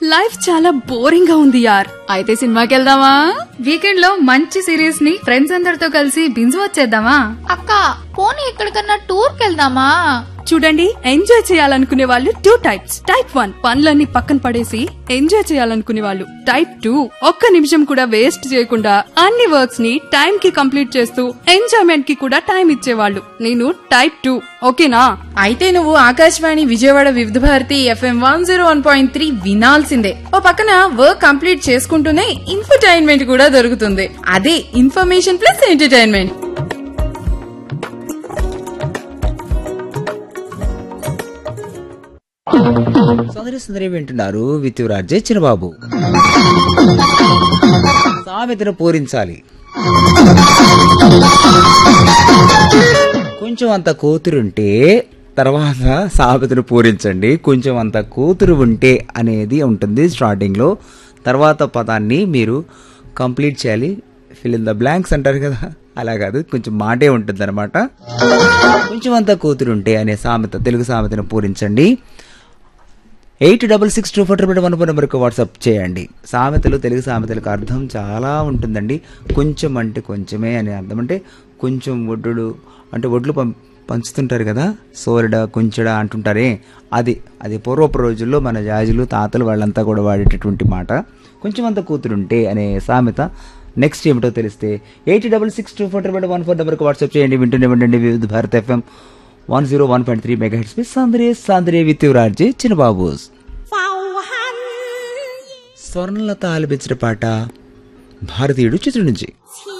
life చాలా boring గా ఉంది యార్ అయితే సినిమాకి వెళ్దామా వీకెండ్ లో మంచి సిరీస్ ని ఫ్రెండ్స్ అందరితో కలిసి బింజ్ వచ్చేద్దామా అక్క పోనీ ఎక్కడికన్నా టూర్ కెళ్దామా చూడండి ఎంజాయ్ చేయాలనుకునే వాళ్ళు టూ టైప్స్ టైప్ వన్ పనులన్నీ పక్కన పడేసి ఎంజాయ్ చేయాలనుకునే వాళ్ళు టైప్ టూ ఒక్క నిమిషం కూడా వేస్ట్ చేయకుండా అన్ని వర్క్స్ ని టైం కి కంప్లీట్ చేస్తూ ఎంజాయ్మెంట్ కి కూడా టైం ఇచ్చేవాళ్ళు నేను టైప్ టూ ఓకేనా అయితే నువ్వు Akashvani Vijayawada Vividh Bharati FM one zero one point three వినాల్సిందే ఓ పక్కన వర్క్ కంప్లీట్ చేసుకుంటూనే ఇన్ఫర్టైన్మెంట్ కూడా దొరుకుతుంది అదే ఇన్ఫర్మేషన్ ప్లస్ ఎంటర్టైన్మెంట్ సదరి సుందరి వింటున్నారు విత్ రాజే చిరబాబు సామెతను పూరించాలి కొంచెం అంత కూతురుంటే తర్వాత సామెతను పూరించండి కొంచెం అంత కూతురు ఉంటే అనేది ఉంటుంది స్టార్టింగ్లో తర్వాత పదాన్ని మీరు కంప్లీట్ చేయాలి ఫిల్ ఇన్ ద బ్లాంక్స్ అంటారు కదా అలా కాదు కొంచెం మాటే ఉంటుంది అనమాట కొంచెం అంత కూతురుంటే అనే సామెత తెలుగు సామెతను పూరించండి eight double six two four triple one four నెంబర్కి వాట్సాప్ చేయండి సామెతలు తెలుగు సామెతలకు అర్థం చాలా ఉంటుందండి కొంచెం అంటే కొంచెమే అనే అర్థం అంటే కొంచెం ఒడ్డు అంటే ఒడ్లు పం పంచుతుంటారు కదా సోరడ కొంచెడ అంటుంటారే అది అది పూర్వపు రోజుల్లో మన జాజులు తాతలు వాళ్ళంతా కూడా వాడేటటువంటి మాట కొంచెం అంత కూతురుంటే అనే సామెత నెక్స్ట్ ఏమిటో తెలిస్తే eight double six two four triple one four నెంబర్కి వాట్సాప్ చేయండి వింటూనే ఉండండి Vividh Bharat FM one zero one point three mega hits సాంద్రే సాంద్రే విత్ రాజే చిన్నబాబుస్ స్వర్ణలత ఆలపించిన పాట భారతీయుడు చిత్రం నుంచి